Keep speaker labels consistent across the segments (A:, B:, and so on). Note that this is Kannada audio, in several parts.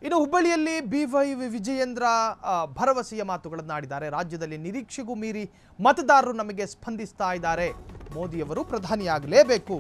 A: ಇನ್ನು ಹುಬ್ಬಳ್ಳಿಯಲ್ಲಿ ಬಿವೈ ವಿಜಯೇಂದ್ರ ಆ, ಭರವಸೆಯ ಮಾತುಗಳನ್ನಾಡಿದ್ದಾರೆ ರಾಜ್ಯದಲ್ಲಿ ನಿರೀಕ್ಷೆಗೂ ಮೀರಿ ಮತದಾರರು ನಮಗೆ ಸ್ಪಂದಿಸ್ತಾ ಇದ್ದಾರೆ ಮೋದಿಯವರು ಪ್ರಧಾನಿಯಾಗಲೇಬೇಕು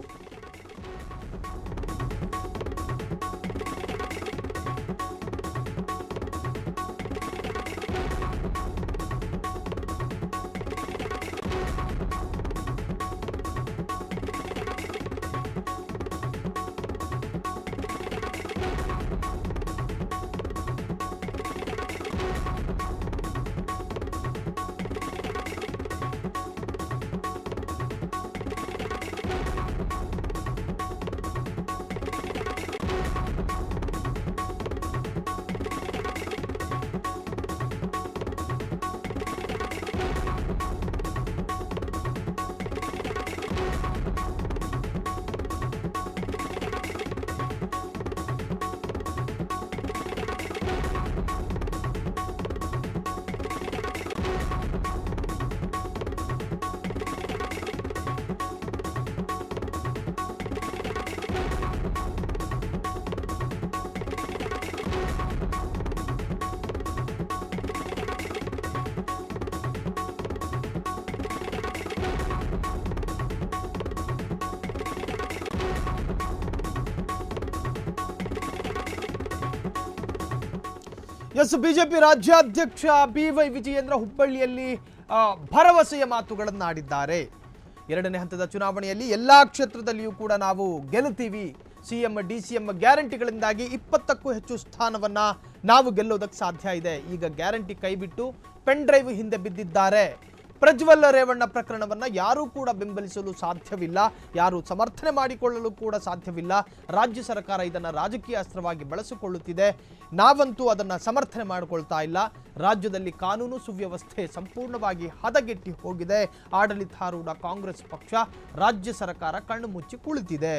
A: ಎಸ್ ಬಿಜೆಪಿ ರಾಜ್ಯಾಧ್ಯಕ್ಷ ಬಿ ವೈ ವಿಜಯೇಂದ್ರ ಹುಬ್ಬಳ್ಳಿಯಲ್ಲಿ ಆ, ಭರವಸೆಯ ಮಾತುಗಳನ್ನಾಡಿದ್ದಾರೆ ಎರಡನೇ ಹಂತದ ಚುನಾವಣೆಯಲ್ಲಿ ಎಲ್ಲಾ ಕ್ಷೇತ್ರದಲ್ಲಿಯೂ ಕೂಡ ನಾವು ಗೆಲ್ಲುತ್ತೀವಿ ಸಿಎಂ ಡಿ ಸಿಎಂ ಗ್ಯಾರಂಟಿಗಳಿಂದಾಗಿ ಇಪ್ಪತ್ತಕ್ಕೂ ಹೆಚ್ಚು ಸ್ಥಾನವನ್ನ ನಾವು ಗೆಲ್ಲೋದಕ್ಕೆ ಸಾಧ್ಯ ಇದೆ ಈಗ ಗ್ಯಾರಂಟಿ ಕೈಬಿಟ್ಟು ಪೆನ್ ಡ್ರೈವ್ ಹಿಂದೆ ಬಿದ್ದಿದ್ದಾರೆ ಪ್ರಜ್ವಲ್ ರೇವಣ್ಣ ಪ್ರಕರಣವನ್ನ ಯಾರೂ ಕೂಡ ಬೆಂಬಲಿಸಲು ಸಾಧ್ಯವಿಲ್ಲ ಯಾರು ಸಮರ್ಥನೆ ಮಾಡಿಕೊಳ್ಳಲು ಕೂಡ ಸಾಧ್ಯವಿಲ್ಲ ರಾಜ್ಯ ಸರ್ಕಾರ ಇದನ್ನ ರಾಜಕೀಯ ಅಸ್ತ್ರವಾಗಿ ಬಳಸಿಕೊಳ್ಳುತ್ತಿದೆ ನಾವಂತೂ ಅದನ್ನ ಸಮರ್ಥನೆ ಮಾಡಿಕೊಳ್ತಾ ಇಲ್ಲ ರಾಜ್ಯದಲ್ಲಿ ಕಾನೂನು ಸುವ್ಯವಸ್ಥೆ ಸಂಪೂರ್ಣವಾಗಿ ಹದಗೆಟ್ಟಿ ಹೋಗಿದೆ ಆಡಳಿತಾರೂಢ ಕಾಂಗ್ರೆಸ್ ಪಕ್ಷ ರಾಜ್ಯ ಸರ್ಕಾರ ಕಣ್ಣು ಮುಚ್ಚಿ ಕುಳಿತಿದೆ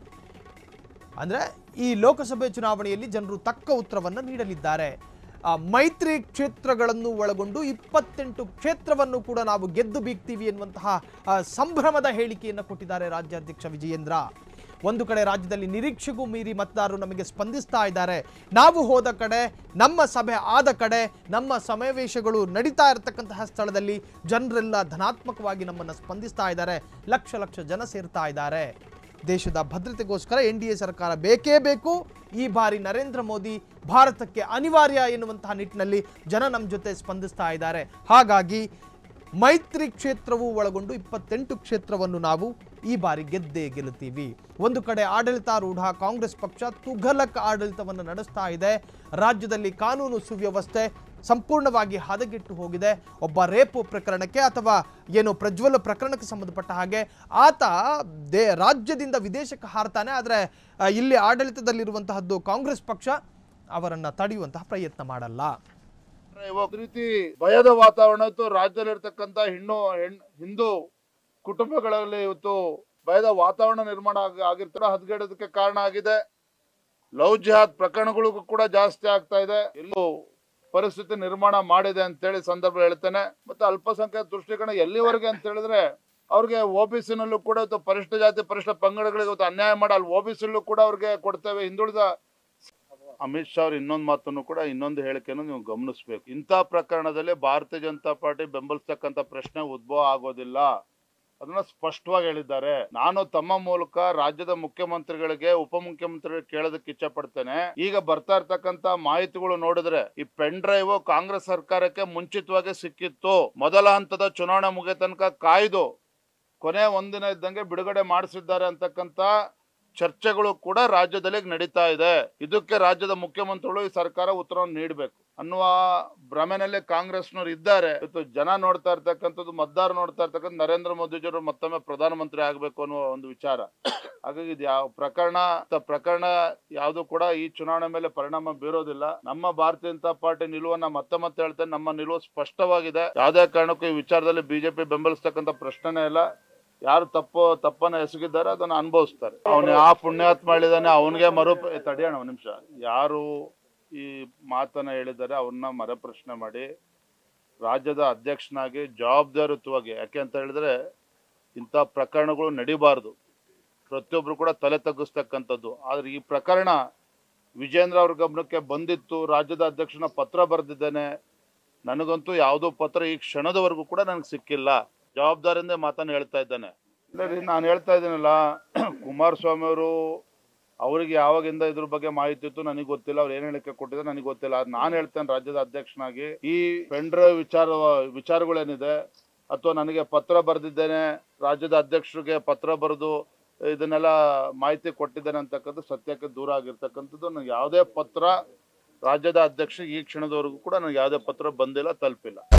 A: ಅಂದ್ರೆ ಈ ಲೋಕಸಭೆ ಚುನಾವಣೆಯಲ್ಲಿ ಜನರು ತಕ್ಕ ಉತ್ತರವನ್ನು ನೀಡಲಿದ್ದಾರೆ ಆ, ಮೈತ್ರಿ ಕ್ಷೇತ್ರಗಳನ್ನು ಒಳಗೊಂಡು ಇಪ್ಪತ್ತೆಂಟು ಕ್ಷೇತ್ರವನ್ನು ಕೂಡ ನಾವು ಗೆದ್ದು ಬೀಗ್ತೀವಿ ಎನ್ನುವಂತಹ ಆ, ಸಂಭ್ರಮದ ಹೇಳಿಕೆಯನ್ನು ಕೊಟ್ಟಿದ್ದಾರೆ ರಾಜ್ಯಾಧ್ಯಕ್ಷ ವಿಜಯೇಂದ್ರ ಒಂದು ಕಡೆ ರಾಜ್ಯದಲ್ಲಿ ನಿರೀಕ್ಷೆಗೂ ಮೀರಿ ಮತದಾರರು ನಮಗೆ ಸ್ಪಂದಿಸ್ತಾ ಇದ್ದಾರೆ ನಾವು ಹೋದ ಕಡೆ ನಮ್ಮ ಸಭೆ ಆದ ಕಡೆ ನಮ್ಮ ಸಮಾವೇಶಗಳು ನಡೀತಾ ಇರತಕ್ಕಂತಹ ಸ್ಥಳದಲ್ಲಿ ಜನರೆಲ್ಲ ಧನಾತ್ಮಕವಾಗಿ ನಮ್ಮನ್ನು ಸ್ಪಂದಿಸ್ತಾ ಇದ್ದಾರೆ ಲಕ್ಷ ಲಕ್ಷ ಜನ ಸೇರ್ತಾ ಇದ್ದಾರೆ ದೇಶದ ಭದ್ರತೆಗೋಸ್ಕರ ಎನ್ ಡಿ ಎ ಸರ್ಕಾರ ಬೇಕೇ ಬೇಕು ಈ ಬಾರಿ ನರೇಂದ್ರ ಮೋದಿ ಭಾರತಕ್ಕೆ ಅನಿವಾರ್ಯ ಎನ್ನುವಂತಹ ನಿಟ್ಟಿನಲ್ಲಿ ಜನ ನಮ್ಮ ಜೊತೆ ಸ್ಪಂದಿಸ್ತಾ ಇದ್ದಾರೆ ಹಾಗಾಗಿ ಮೈತ್ರಿ ಕ್ಷೇತ್ರವು ಒಳಗೊಂಡು ಇಪ್ಪತ್ತೆಂಟು ಕ್ಷೇತ್ರವನ್ನು ನಾವು ಈ ಬಾರಿ ಗೆದ್ದೇ ಗೆಲ್ಲುತ್ತೀವಿ ಒಂದು ಕಡೆ ಆಡಳಿತಾರೂಢ ಕಾಂಗ್ರೆಸ್ ಪಕ್ಷ ತುಘಲಕ್ ಆಡಳಿತವನ್ನು ನಡೆಸ್ತಾ ಇದೆ ರಾಜ್ಯದಲ್ಲಿ ಕಾನೂನು ಸುವ್ಯವಸ್ಥೆ ಸಂಪೂರ್ಣವಾಗಿ ಹದಗೆಟ್ಟು ಹೋಗಿದೆ ಒಬ್ಬ ರೇಪು ಪ್ರಕರಣಕ್ಕೆ ಅಥವಾ ಏನು ಪ್ರಜ್ವಲ ಪ್ರಕರಣಕ್ಕೆ ಸಂಬಂಧಪಟ್ಟ ಹಾಗೆ ಆತ ದೇ ರಾಜ್ಯದಿಂದ ವಿದೇಶಕ್ಕೆ ಹಾರ್ತಾನೆ ಆದರೆ ಆ, ಇಲ್ಲಿ ಆಡಳಿತದಲ್ಲಿರುವಂತಹದ್ದು ಕಾಂಗ್ರೆಸ್ ಪಕ್ಷ ಅವರನ್ನ ತಡೆಯುವಂತಹ ಪ್ರಯತ್ನ ಮಾಡಲ್ಲ
B: ಇವಾಗ ರೀತಿ ಭಯದ ವಾತಾವರಣ ಇತ್ತು ರಾಜ್ಯದಲ್ಲಿರ್ತಕ್ಕಂಥ ಹೆಣ್ಣು ಹೆಣ್ ಹಿಂದೂ ಕುಟುಂಬಗಳಲ್ಲಿ ಇವತ್ತು ಭಯದ ವಾತಾವರಣ ನಿರ್ಮಾಣ ಆಗ- ಆಗಿರ್ತಾರೆ ಹದಗೆಡೋದಕ್ಕೆ ಕಾರಣ ಆಗಿದೆ ಲವ್ ಜಿಹಾದ್ ಪ್ರಕರಣಗಳಿಗೂ ಕೂಡ ಜಾಸ್ತಿ ಆಗ್ತಾ ಇದೆ ಎಲ್ಲೂ ಪರಿಸ್ಥಿತಿ ನಿರ್ಮಾಣ ಮಾಡಿದೆ ಅಂತೇಳಿ ಸಂದರ್ಭ ಹೇಳ್ತೇನೆ ಮತ್ತೆ ಅಲ್ಪಸಂಖ್ಯಾತ ದೃಷ್ಟಿಕೋನ ಎಲ್ಲಿವರೆಗೆ ಅಂತ ಹೇಳಿದ್ರೆ ಅವ್ರಿಗೆ ಒ ಬಿ ಸಿನಲ್ಲೂ ಕೂಡ ಇವತ್ತು ಪರಿಷ್ಠ ಜಾತಿ ಪರಿಷ್ಠ ಪಂಗಡಗಳಿಗೆ ಇವತ್ತು ಅನ್ಯಾಯ ಮಾಡಿ ಅಲ್ಲಿ ಒ ಬಿ ಸಿಲ್ಲೂ ಕೂಡ ಅವ್ರಿಗೆ ಕೊಡ್ತೇವೆ ಹಿಂದುಳಿದ ಅಮಿತ್ ಶಾ ಅವ್ರ ಇನ್ನೊಂದು ಮಾತನ್ನು ಕೂಡ ಇನ್ನೊಂದು ಹೇಳಿಕೆಯನ್ನು ನೀವು ಗಮನಿಸಬೇಕು ಇಂಥ ಪ್ರಕರಣದಲ್ಲಿ ಭಾರತೀಯ ಜನತಾ ಪಾರ್ಟಿ ಬೆಂಬಲಿಸ್ತಕ್ಕಂಥ ಪ್ರಶ್ನೆ ಉದ್ಭವ ಆಗೋದಿಲ್ಲ ಅದನ್ನ ಸ್ಪಷ್ಟವಾಗಿ ಹೇಳಿದ್ದಾರೆ ನಾನು ತಮ್ಮ ಮೂಲಕ ರಾಜ್ಯದ ಮುಖ್ಯಮಂತ್ರಿಗಳಿಗೆ ಉಪಮುಖ್ಯಮಂತ್ರಿಗಳಿಗೆ ಕೇಳೋದಕ್ಕೆ ಇಚ್ಛೆ ಪಡ್ತೇನೆ ಈಗ ಬರ್ತಾ ಇರ್ತಕ್ಕಂತ ಮಾಹಿತಿಗಳು ನೋಡಿದ್ರೆ ಈ ಪೆನ್ ಡ್ರೈವ್ ಕಾಂಗ್ರೆಸ್ ಸರ್ಕಾರಕ್ಕೆ ಮುಂಚಿತವಾಗಿ ಸಿಕ್ಕಿತ್ತು ಮೊದಲ ಹಂತದ ಚುನಾವಣೆ ಮುಗಿಯ ತನಕ ಕಾಯ್ದು ಕೊನೆ ಒಂದಿನ ಇದ್ದಂಗೆ ಬಿಡುಗಡೆ ಮಾಡಿಸಿದ್ದಾರೆ ಅಂತಕ್ಕಂತ ಚರ್ಚೆಗಳು ಕೂಡ ರಾಜ್ಯದಲ್ಲಿ ನಡೀತಾ ಇದೆ ಇದಕ್ಕೆ ರಾಜ್ಯದ ಮುಖ್ಯಮಂತ್ರಿಗಳು ಈ ಸರ್ಕಾರ ಉತ್ತರವನ್ನು ನೀಡಬೇಕು ಅನ್ನುವ ಭ್ರಮೆನಲ್ಲಿ ಕಾಂಗ್ರೆಸ್ನವ್ರು ಇದ್ದಾರೆ ಇವತ್ತು ಜನ ನೋಡ್ತಾ ಇರ್ತಕ್ಕಂಥದ್ದು ಮತದಾರ ನೋಡ್ತಾ ಇರ್ತಕ್ಕಂಥ ನರೇಂದ್ರ ಮೋದಿಜಿಯವರು ಮತ್ತೊಮ್ಮೆ ಪ್ರಧಾನಮಂತ್ರಿ ಆಗಬೇಕು ಅನ್ನುವ ಒಂದು ವಿಚಾರ ಹಾಗಾಗಿ ಇದು ಯಾವ ಪ್ರಕರಣ ತ- ಪ್ರಕರಣ ಯಾವುದು ಕೂಡ ಈ ಚುನಾವಣೆ ಮೇಲೆ ಪರಿಣಾಮ ಬೀರೋದಿಲ್ಲ ನಮ್ಮ ಭಾರತೀಯ ಜನತಾ ಪಾರ್ಟಿ ನಿಲುವನ್ನ ಮತ್ತೆ ಮತ್ತೆ ಹೇಳ್ತೇನೆ ನಮ್ಮ ನಿಲುವು ಸ್ಪಷ್ಟವಾಗಿದೆ ಯಾವುದೇ ಕಾರಣಕ್ಕೂ ಈ ವಿಚಾರದಲ್ಲಿ ಬಿಜೆಪಿ ಬೆಂಬಲಿಸ್ತಕ್ಕಂಥ ಪ್ರಶ್ನೆನೇ ಇಲ್ಲ ಯಾರು ತಪ್ಪು ತಪ್ಪನ್ನ ಎಸಗಿದ್ದಾರೆ ಅದನ್ನ ಅನುಭವಿಸ್ತಾರೆ ಅವನು ಆ ಪುಣ್ಯಾತ್ಮ ಹೇಳಿದಾನೆ ಅವನಿಗೆ ಮರು ತಡೆಯೋಣ ಒಂದ್ ನಿಮಿಷ ಯಾರು ಈ ಮಾತನ್ನ ಹೇಳಿದ್ದಾರೆ ಅವನ್ನ ಮರ ಪ್ರಶ್ನೆ ಮಾಡಿ ರಾಜ್ಯದ ಅಧ್ಯಕ್ಷನಾಗಿ ಜವಾಬ್ದಾರಿಯುತವಾಗಿ ಯಾಕೆ ಅಂತ ಹೇಳಿದ್ರೆ ಇಂಥ ಪ್ರಕರಣಗಳು ನಡಿಬಾರ್ದು ಪ್ರತಿಯೊಬ್ರು ಕೂಡ ತಲೆ ತಗ್ಗಿಸ್ತಕ್ಕಂಥದ್ದು ಆದ್ರೆ ಈ ಪ್ರಕರಣ ವಿಜೇಂದ್ರ ಅವ್ರ ಗಮನಕ್ಕೆ ಬಂದಿತ್ತು ರಾಜ್ಯದ ಅಧ್ಯಕ್ಷನ ಪತ್ರ ಬರೆದಿದ್ದೇನೆ ನನಗಂತೂ ಯಾವುದೋ ಪತ್ರ ಈ ಕ್ಷಣದವರೆಗೂ ಕೂಡ ನನಗೆ ಸಿಕ್ಕಿಲ್ಲ ಜವಾಬ್ದಾರಿಯಿಂದ ಮಾತನ್ನು ಹೇಳ್ತಾ ಇದ್ದೇನೆ ಇಲ್ಲ ರೀ ನಾನು ಹೇಳ್ತಾ ಇದ್ದೀನಲ್ಲ ಕುಮಾರಸ್ವಾಮಿ ಅವರು ಅವರಿಗೆ ಯಾವಾಗಿಂದ ಇದ್ರ ಬಗ್ಗೆ ಮಾಹಿತಿ ಇತ್ತು ನನಗೆ ಗೊತ್ತಿಲ್ಲ ಅವ್ರು ಏನ್ ಹೇಳಿಕೆ ಕೊಟ್ಟಿದ್ದಾರೆ ನನಗೆ ಗೊತ್ತಿಲ್ಲ ಆದ್ರೆ ನಾನು ಹೇಳ್ತೇನೆ ರಾಜ್ಯದ ಅಧ್ಯಕ್ಷನಾಗಿ ಈ ಪೆಂಡ್ರೈವ್ ವಿಚಾರ ವಿಚಾರಗಳೇನಿದೆ ಅಥವಾ ನನಗೆ ಪತ್ರ ಬರೆದಿದ್ದೇನೆ ರಾಜ್ಯದ ಅಧ್ಯಕ್ಷರಿಗೆ ಪತ್ರ ಬರೆದು ಇದನ್ನೆಲ್ಲ ಮಾಹಿತಿ ಕೊಟ್ಟಿದ್ದೇನೆ ಅಂತಕ್ಕಂಥ ಸತ್ಯಕ್ಕೆ ದೂರ ಆಗಿರ್ತಕ್ಕಂಥದ್ದು ನನಗೆ ಯಾವುದೇ ಪತ್ರ ರಾಜ್ಯದ ಅಧ್ಯಕ್ಷ ಈ ಕ್ಷಣದವರೆಗೂ ಕೂಡ ನನಗೆ ಯಾವುದೇ ಪತ್ರ ಬಂದಿಲ್ಲ ತಲುಪಿಲ್ಲ